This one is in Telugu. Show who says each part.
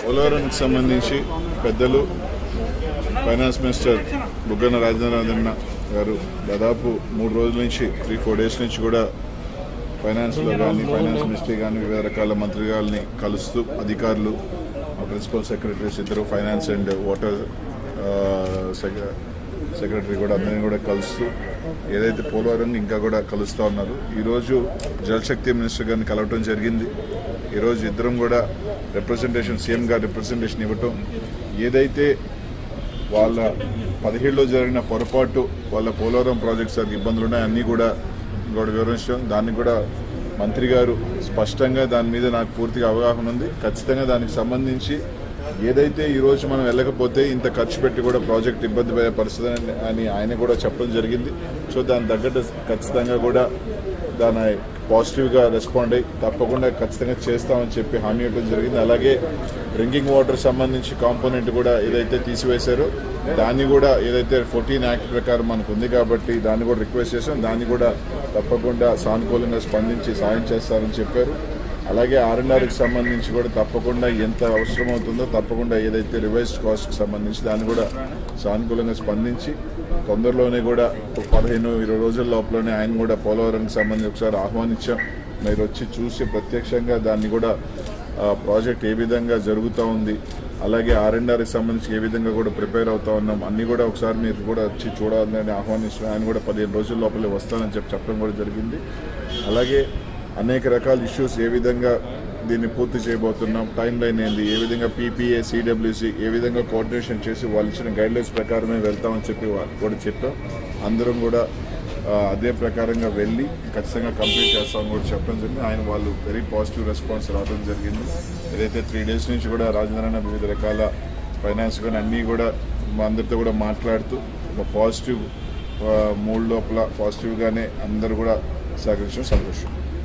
Speaker 1: పోలవరంకి సంబంధించి పెద్దలు ఫైనాన్స్ మినిస్టర్ బుగ్గన రాజేంద్రనాథన్ గారు దాదాపు మూడు రోజుల నుంచి త్రీ ఫోర్ డేస్ నుంచి కూడా ఫైనాన్స్లో కానీ ఫైనాన్స్ మినిస్ట్రీ కానీ వివిధ రకాల మంత్రిగాల్ని కలుస్తూ అధికారులు మా ప్రిన్సిపల్ సెక్రటరీస్ ఇద్దరు ఫైనాన్స్ అండ్ వాటర్ సెక్రటరీ కూడా అందరినీ కూడా కలుస్తూ ఏదైతే పోలవరం ఇంకా కూడా కలుస్తూ ఉన్నారు ఈరోజు జలశక్తి మినిస్టర్ గారిని కలవటం జరిగింది ఈరోజు ఇద్దరం కూడా రిప్రజెంటేషన్ సీఎం గారు రిప్రజెంటేషన్ ఇవ్వటం ఏదైతే వాళ్ళ పదిహేడులో జరిగిన పొరపాటు వాళ్ళ పోలవరం ప్రాజెక్ట్స్ సార్ ఇబ్బందులు ఉన్నాయి అన్నీ కూడా కూడా వివరించడం దాన్ని కూడా మంత్రి గారు స్పష్టంగా దాని మీద నాకు పూర్తిగా అవగాహన ఉంది ఖచ్చితంగా దానికి సంబంధించి ఏదైతే ఈ రోజు మనం వెళ్ళకపోతే ఇంత ఖర్చు పెట్టి కూడా ప్రాజెక్ట్ ఇబ్బంది పడే పరిస్థితి అని- అని ఆయన కూడా చెప్పడం జరిగింది సో దాని తగ్గట్టు ఖచ్చితంగా కూడా దాని పాజిటివ్గా రెస్పాండ్ అయ్యి తప్పకుండా ఖచ్చితంగా చేస్తామని చెప్పి హామీ ఇవ్వడం జరిగింది అలాగే డ్రింకింగ్ వాటర్ సంబంధించి కాంపోనెంట్ కూడా ఏదైతే తీసివేశారో దాన్ని కూడా ఏదైతే ఫోర్టీన్ యాక్ట్ ప్రకారం మనకు ఉంది కాబట్టి దాన్ని కూడా రిక్వెస్ట్ చేసాం దాన్ని కూడా తప్పకుండా సానుకూలంగా స్పందించి సాయం చేస్తారని చెప్పారు అలాగే ఆర్ఎన్ఆర్కి సంబంధించి కూడా తప్పకుండా ఎంత అవసరం అవుతుందో తప్పకుండా ఏదైతే రివైజ్డ్ కాస్ట్కి సంబంధించి దాన్ని కూడా సానుకూలంగా స్పందించి తొందరలోనే కూడా ఒక పదిహేను ఇరవై రోజుల లోపలనే ఆయన కూడా పోలవరంకి సంబంధించి ఒకసారి ఆహ్వానించాం మీరు వచ్చి చూసి ప్రత్యక్షంగా దాన్ని కూడా ఆ, ప్రాజెక్ట్ ఏ విధంగా జరుగుతూ ఉంది అలాగే ఆర్ఎన్ఆర్కి సంబంధించి ఏ విధంగా కూడా ప్రిపేర్ అవుతా ఉన్నాం అన్ని కూడా ఒకసారి మీరు కూడా వచ్చి చూడాలని ఆహ్వానిస్తున్నాం ఆయన కూడా పదిహేను రోజుల లోపలే వస్తానని చెప్పి చెప్పడం కూడా జరిగింది అలాగే అనేక రకాల ఇష్యూస్ ఏ విధంగా దీన్ని పూర్తి చేయబోతున్నాం టైం లైన్ ఏంది ఏ విధంగా పీపీఏ సిడబ్ల్యూసి ఏ విధంగా కోఆర్డినేషన్ చేసి వాళ్ళు ఇచ్చిన గైడ్లైన్స్ ప్రకారమే వెళ్తామని చెప్పి వా- కూడా చెప్పాం అందరం కూడా ఆ, అదే ప్రకారంగా వెళ్ళి ఖచ్చితంగా కంప్లీట్ చేస్తామని కూడా చెప్పడం జరిగింది ఆయన వాళ్ళు వెరీ పాజిటివ్ రెస్పాన్స్ రావడం జరిగింది ఏదైతే త్రీ డేస్ నుంచి కూడా రాజేంద్రన వివిధ రకాల ఫైనాన్స్ కానీ అన్నీ కూడా మా అందరితో కూడా మాట్లాడుతూ ఒక పాజిటివ్ మూడ్ లోపల పాజిటివ్గానే అందరూ కూడా సహకరించడం సంతోషం